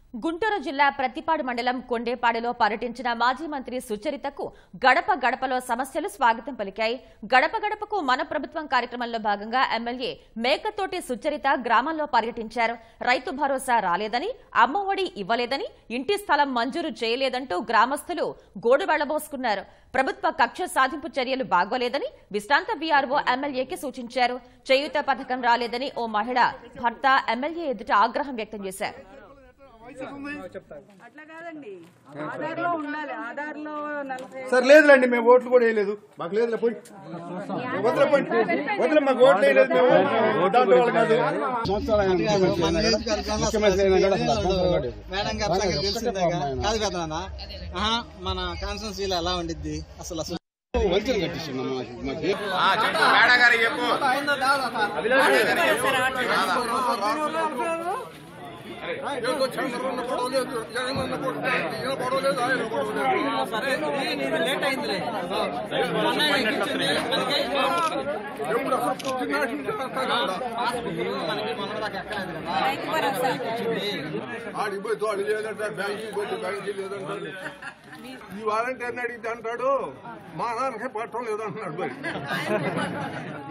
గుంటూరు జిల్లా ప్రతిపాడు మండలం కొండేపాడులో పర్యటించిన మాజీ మంత్రి సుచరితకు గడప గడపలో సమస్యలు స్వాగతం పలికాయి గడప గడపకు మన ప్రభుత్వం కార్యక్రమంలో భాగంగా ఎమ్మెల్యే మేకతోటి సుచరిత గ్రామంలో పర్యటించారు రైతు భరోసా రాలేదని అమ్మఒడి ఇవ్వలేదని ఇంటి స్థలం మంజూరు చేయలేదంటూ గ్రామస్తులు గోడు వెళ్లబోసుకున్నారు ప్రభుత్వ కక్ష సాధింపు చర్యలు బాగోలేదని విశ్రాంత వీఆర్ఓ ఎమ్మెల్యేకి సూచించారు చేయూత పథకం రాలేదని ఓ మహిళ భర్త ఎమ్మెల్యే ఎదుట ఆగ్రహం వ్యక్తం చేశారు అట్లా కాదండి ఆధార్ లో ఉండాలి ఆధార్ లో నలభై సార్ లేదులేండి మేము ఓట్లు కూడా వేయలేదు మాకు లేదులే పోయి వదలపోండి వదిలే మాకు ఓట్లు వేయలేదు మేము ఓటాంటి వాళ్ళు కాదు మేడం గారు సంగతి తెలిసిందేగా కాదు కదా నాన్న ఆహా, మన కాన్స్టెన్సీలో ఎలా ఉండిద్ది అసలు అసలు లేట్ అయిందిలే మొన్న ఎక్కించింది మనకి మొన్న దాకా ఎక్కలేదు కదా ఎక్కించింది ఆడికి పోయి తోడు లేదంటే బ్యాంకుకి పోతే బ్యాంకుకి లేదంటాడు ఈ వాలంటీర్ని అడిగితే అంటాడు మా నాన్నకే పట్టడం లేదంటున్నాడు మరి